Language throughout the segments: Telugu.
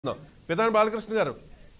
పితాని బాలకృష్ణ గారు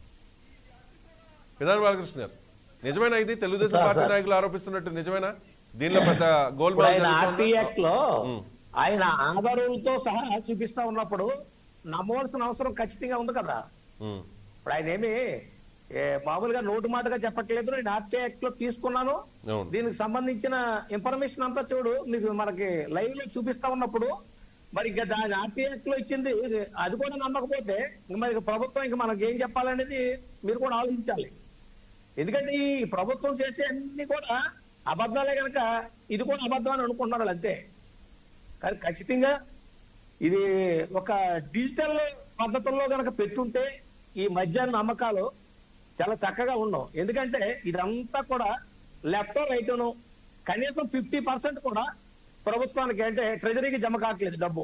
పితాని బాలకృష్ణ గారు నిజమేనా ఇది తెలుగుదేశం సార్, పార్టీ సార్. నాయకులు ఆరోపిస్తున్నట్టు నిజమేనా దీనిలో పెద్ద ఇప్పుడు గోల్మాల్ ఆయన ఆర్టీ జరుగుతోందా? యాక్ట్ లో ఉమ్. ఆయన ఆధారాలతో సహా చూపిస్తా ఉన్నప్పుడు నమ్మవలసిన అవసరం ఖచ్చితంగా ఉంది కదా ఉమ్, ఇప్పుడు ఆయన ఏమి ఏ, మామూలుగా నోటు మాటగా చెప్పట్లేదు నేను ఆర్టీ యాక్ట్ లో తీసుకున్నాను అవును. దీనికి సంబంధించిన ఇన్ఫర్మేషన్ అంతా చూడు మీకు మనకి లైవ్ లో చూపిస్తా ఉన్నప్పుడు మరి ఇంకా దాని ఆర్టీ యాక్ట్ లో ఇచ్చింది ఇది- అది కూడా నమ్మకపోతే ఇంక మరి ప్రభుత్వం ఇంకా మనకి ఏం చెప్పాలనేది మీరు కూడా ఆలోచించాలి ఎందుకంటే ఈ ప్రభుత్వం చేసే అన్ని కూడా అబద్ధాలే కనుక ఇది కూడా అబద్ధం అని అనుకుంటున్నారు వాళ్ళు అంతే కానీ ఖచ్చితంగా ఇది ఒక డిజిటల్ పద్ధతుల్లో గనక పెట్టుంటే ఈ మధ్యాహ్న నమ్మకాలు చాలా చక్కగా ఉండవు ఎందుకంటే ఇదంతా కూడా లెఫ్ట్ రైట్ను కనీసం ఫిఫ్టీ పర్సెంట్ కూడా ప్రభుత్వానికి అంటే ట్రెజరీకి జమ కావట్లేదు డబ్బు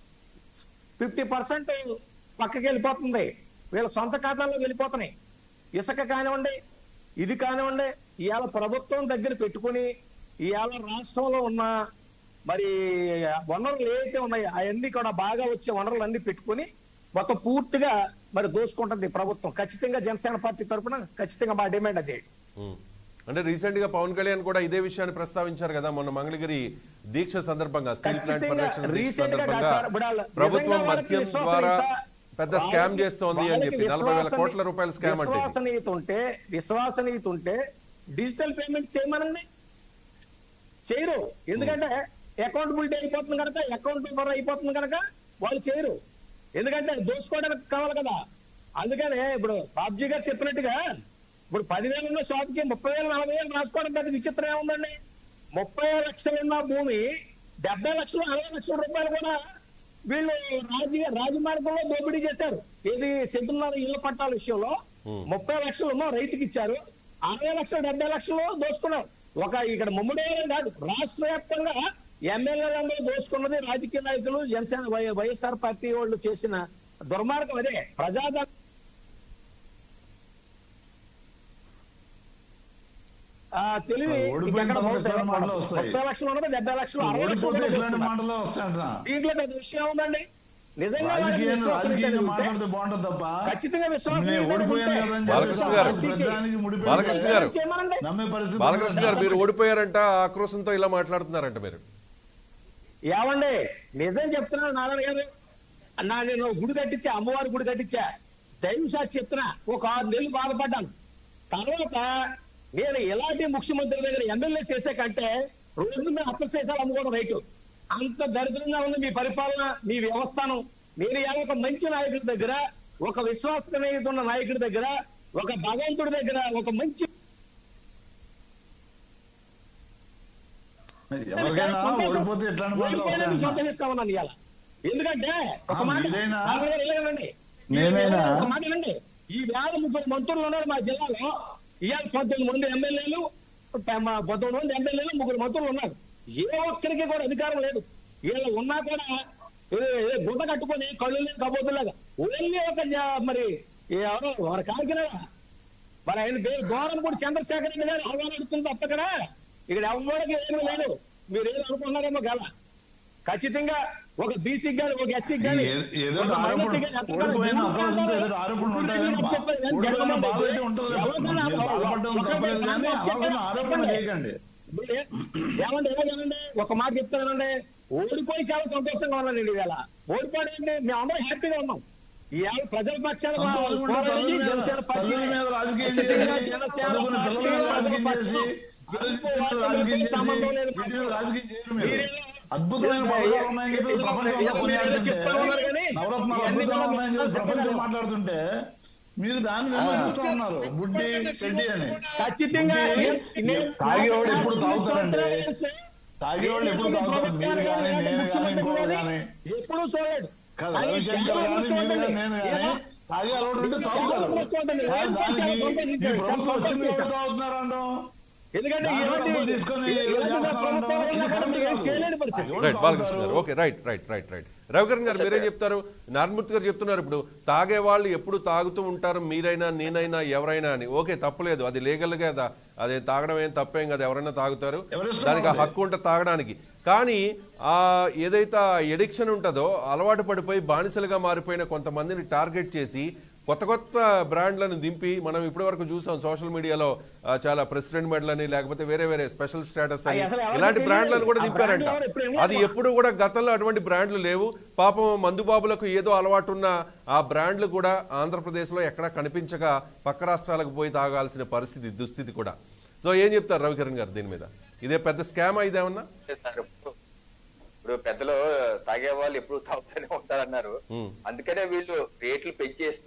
ఫిఫ్టీ పర్సెంట్ పక్కకి వెళ్ళిపోతుంది వీళ్ళ సొంత ఖాతాల్లోకి వెళ్ళిపోతున్నాయి ఇసుక కానివ్వండి ఇది కానివ్వండి ఇవాళ ప్రభుత్వం దగ్గర పెట్టుకుని ఇవాళ రాష్ట్రంలో ఉన్న మరి వనరులు ఏవైతే ఉన్నాయో అవన్నీ కూడా బాగా వచ్చే వనరులు అన్ని పెట్టుకుని మొత్తం పూర్తిగా మరి దోసుకుంటుంది ప్రభుత్వం ఖచ్చితంగా జనసేన పార్టీ తరఫున ఖచ్చితంగా మా డిమాండ్ అదే ఉమ్. అంటే రీసెంట్ గా పవన్ కళ్యాణ్ కూడా ఇదే విషయాన్ని ప్రస్తావించారు కదా మొన్న మంగళగిరి దీక్ష సందర్భంగా స్టీల్ ప్లాంట్ ఖచ్చితంగా పరిరక్షణ దీక్ష recent గా సందర్భంగా కాదు సార్, ఇప్పుడు వాళ్ళ- ప్రభుత్వం నిజంగా వాళ్ళకి మద్యం విశ్వాసనీయత- ద్వారా పెద్ద స్కామ్ వాళ్ళకి- చేస్తోంది అని వాళ్ళకి చెప్పి నలభై వేల విశ్వాసనీ- కోట్ల రూపాయల స్కామ్ అంటే ఇది. విశ్వసనీయత ఉంటే విశ్వసనీయత ఉంటే డిజిటల్ పేమెంట్ చేయమనండి చేయరు ఎందుకంటే అకౌంటబిలిటీ అయిపోతుంది కనుక అకౌంట్ ద్వారా అయిపోతుంది కనుక వాళ్ళు చేయరు ఎందుకంటే దోసుకోవడానికి కావాలి కదా అందుకనే ఇప్పుడు బాబ్జీ గారు చెప్పినట్టుగా ఇప్పుడు పదివేలు ఉన్న షాప్ కి ముప్పై వేలు నలభై వేలు రాసుకోవడం పెద్ద విచిత్రం ఏముందండి ముప్పై లక్షలు ఉన్న భూమి డెబ్బై లక్షలు అరవై లక్షల రూపాయలు కూడా వీళ్ళు రాజ రాజమార్గంలో దోపిడీ చేశారు ఏది సెంటున్నర ఇళ్ల పట్టాల విషయంలో Hmm. ముప్పై లక్షలు ఉన్న రైతుకి ఇచ్చారు అరవై లక్షలు డెబ్బై లక్షలు దోచుకున్నారు ఒక ఇక్కడ ముమ్మడి కాదు రాష్ట్ర వ్యాప్తంగా ఎమ్మెల్యేలందరూ దోచుకున్నది రాజకీయ నాయకులు జనసేన వై- వైఎస్ఆర్ పార్టీ వాళ్ళు చేసిన దుర్మార్గం అదే ప్రజాధన ఆ, తెలివి అది ఓడిపోయిన ఇంకెక్కడ తర్వాత బహుశా ఇట్లాంటి మాటలు వస్తాయి. ముప్పై లక్షలు ఉన్నది డెబ్బై లక్షలు అరవై లక్షలు ఓడిపోతే కూడా ఇట్లాంటి దోచుకున్నారు. మాటలు వస్తాయంట దీంట్లో పెద్ద విషయం ఉందండి నిజంగా వాళ్ళకి రాజకీయంగా విశ్వాసం రాజకీయంగా ఉంటే మాట్లాడితే బాగుంటుంది తప్ప ఖచ్చితంగా విశ్వాసం నేను ఉంటే ఓడిపోయాను కదా అని బాలకృష్ణ చెప్పి గారు. ప్రతిదానికి ముడిపెట్టి బాలకృష్ణ గారు. చేయమనండి. నమ్మే పరిస్థితి బాలకృష్ణ గారు ఉండదు. మీరు ఓడిపోయారంట ఆ ఆక్రోశంతో ఇలా మాట్లాడుతున్నారంట మీరు ఏమండి నిజం చెప్తున్నాను నారాయణ గారు నా నేను గుడి కట్టించా అమ్మవారి గుడి కట్టించా దైవ సాక్షి చెప్తున్నా ఒక ఆరు నెలలు బాధపడ్డాను తర్వాత నేను ఎలాంటి ముఖ్యమంత్రి దగ్గర ఎమ్మెల్యే చేసే కంటే రోడ్డు మీద అప్పశేషాలు అమ్ముకోవడం రైతు అంత దరిద్రంగా ఉంది మీ పరిపాలన మీ వ్యవస్థను నేను ఇలా ఒక మంచి నాయకుడి దగ్గర ఒక విశ్వాసనీయత ఉన్న నాయకుడి దగ్గర ఒక భగవంతుడి దగ్గర ఒక మంచి ఎవరికైనా ఓడిపోతే ఇట్లాంటి మాటలు ఓడిపోయినందుకు వస్తాయంట సంతోషిస్తామన్నాను ఇవాళ ఎందుకంటే ఒక ఆ, మాట మీరైనా- నాన్న గారు ఇలాగేనండి. ఈ నేనైనా- వేళ ఒక మాట వినండి ఈ వేళ ముగ్గురు మంత్రులు ఉన్నారు మా జిల్లాలో ఇవాళ పంతొమ్మిది మంది ఎమ్మెల్యేలు పంతొమ్మిది మంది ఎమ్మెల్యేలు ముగ్గురు మంత్రులు ఉన్నారు ఏ ఒక్కరికి కూడా అధికారం లేదు వీళ్ళు ఉన్నా కూడా ఏ- ఏ గుడ్డ కట్టుకొని కళ్ళు లేదు కబోతులాగా ఓన్లీ ఒక జ- మరి ఎవరో వారి కాకినాడ మరి ఆయన పేరు దూరం కూడా చంద్రశేఖర్ రెడ్డి గారు ఆహ్వానం అడుగుతుంది తప్ప ఇక్కడ ఇక్కడ ఎవరికి ఏమీ లేదు మీరు ఏం అనుకున్నారేమో గల ఖచ్చితంగా ఒక బీసీకి గాని ఒక ఎస్సీకి గాని ఏ- ఏదో ఒక ఆరోపణ- minority గాని ఎంతగానో ఓడిపోయిన దేవుడు అక్రోశంతో కాదు. ఏదో ఆరోపణలు ఉంటాయి ఇప్పుడు కానీ నేను బా- చెప్పేది ఏంటి? ఓడిపోయిన జగన్మోహన్ బాధ రెడ్డి అయితే ఉంటుంది కదా. ఎవరికైనా మీరు బాధపడడం ఒకటే తప్పలేదు కానీ నాకు అవసరం చెప్పండి. ఆరోపణ చేయకండి మీరు ఏ- ఏమండి ఎలాగేనండి ఒక మాట చెప్తానండి ఓడిపోయి చాలా సంతోషంగా ఉన్నానండి ఈవేళ ఓడిపోవడం ఏంటి మేము అందరం హ్యాపీగా ఉన్నాం ఈవేళ ప్రజల పక్షాన సంతోషంగా ఉంటే పోరాడింది తల్లుల మీద- జనసేన పార్టీ తల్లుల మీద రాజకీయం ఖచ్చితంగా చేసి, జనసేన చదువుకున్న పార్టీ పిల్లల మీద ప్రజల రాజకీయం పక్షం. చేసి, గెలుపు రాజకీయం ఓటమిలతో చేసి, సంబంధం లేదు వీటి మీద రాజకీయం చేయరు మీరు. మీరేదో- అద్భుతమైన ఏదో- పథకాలు ఉన్నాయని చెప్పి ఏదో- ప్రపంచంలో ఏదో మీరు ఏదో కొనియాడుతుంటే, చెప్తా ఉన్నారు కానీ నవరత్నాలు ఇవన్నీ అద్భుతంగా కూడా ఉన్నాయని చెప్పి మీకు ప్రపంచంలో చెప్పగలరు. మాట్లాడుతుంటే మీరు దాన్ని విమర్శిస్తూ ఉన్నారు బుడ్డి చెడ్డి అని ఖచ్చితంగా బుడ్డి, నేను- నేను- తాగేవాడు ఎప్పుడు నాకు తాగుతారండి సంవత్సరాలు వేస్తే తాగేవాళ్ళు ఎప్పుడు నేను తాగుతారు ప్రభుత్వాన్ని మీరు కానీ కానీ, నేను కానీ ముఖ్యమంత్రి ఇంకోరు కానీ కానీ ఎప్పుడూ చూడలేదు కాదు కానీ రవిశంకర్ చాలా కానీ అదృష్టం మీరు కానీ ఉంటుంది. నేను కానీ ఏమో? తాగే అలవాటు ఉంటే చాలా తాగుతారు అదృష్టం ఉంటుంది. కానీ ఏం దానికి చాలా ఈ సంతోషించారు. ప్రభుత్వం వచ్చింది చాలా ఎవరు తాగుతున్నారు అంటాం ఎందుకంటే దాంట్లో ఇలాంటి- డబ్బులు తీసుకొని ఇలాంటి చేస్తున్నారు ప్రభుత్వం అంటాం. ఉన్నా ఇది కూడా కరెక్ట్ ఏం కాదు. చేయలేని పరిస్థితి ఎవరు రైట్ బాలకృష్ణ గారు తాగుతారు? Okay right right right right Ravikaran garu మీరేం చెప్తారు నారాయణమూర్తి గారు చెప్తున్నారు ఇప్పుడు తాగే వాళ్ళు ఎప్పుడు తాగుతూ ఉంటారు మీరైనా నేనైనా ఎవరైనా అని ఓకే తప్పలేదు అది లీగల్ గా దా- అది తాగడం ఏం తప్పేం కదా ఎవరైనా తాగుతారు ఎవరిష్టం దానికి ఆ వాళ్ళది. హక్కు ఉంటే తాగడానికి కానీ ఆ ఏదైతే ఆ ఎడిక్షన్ ఉంటుందో అలవాటు పడిపోయి బానిసలుగా మారిపోయిన కొంతమందిని టార్గెట్ చేసి కొత్త కొత్త బ్రాండ్లను దింపి మనం ఇప్పటి వరకు చూసాం సోషల్ మీడియాలో ఆ, చాలా ప్రెసిడెంట్ మెడల్ అని లేకపోతే వేరే వేరే స్పెషల్ స్టేటస్ అని అయ్యి అసలు ఎవరికి ఇలాంటి తెలియదు. బ్రాండ్లను కూడా ఆ దింపారంట బ్రాండ్లు ఎవరు ఎప్పుడు వినలేదు అది ఎప్పుడు కూడా గతంలో అటువంటి బ్రాండ్లు లేవు పాపం మందుబాబులకు ఏదో అలవాటు ఉన్న ఆ బ్రాండ్లు కూడా ఆంధ్రప్రదేశ్లో ఎక్కడా కనిపించక పక్క రాష్ట్రాలకు పోయి తాగాల్సిన పరిస్థితి దుస్థితి కూడా సో ఏం చెప్తారు రవికిరణ్ గారు దీని మీద ఇదే పెద్ద స్కామ్ ఇదేమన్నా సార్ ఇప్పుడు ఇప్పుడు పెద్దలు తాగే వాళ్ళు ఎప్పుడు తాగుతూనే ఉంటారన్నారు ఉమ్. అందుకనే వీళ్ళు రేట్లు పెంచేస్తూ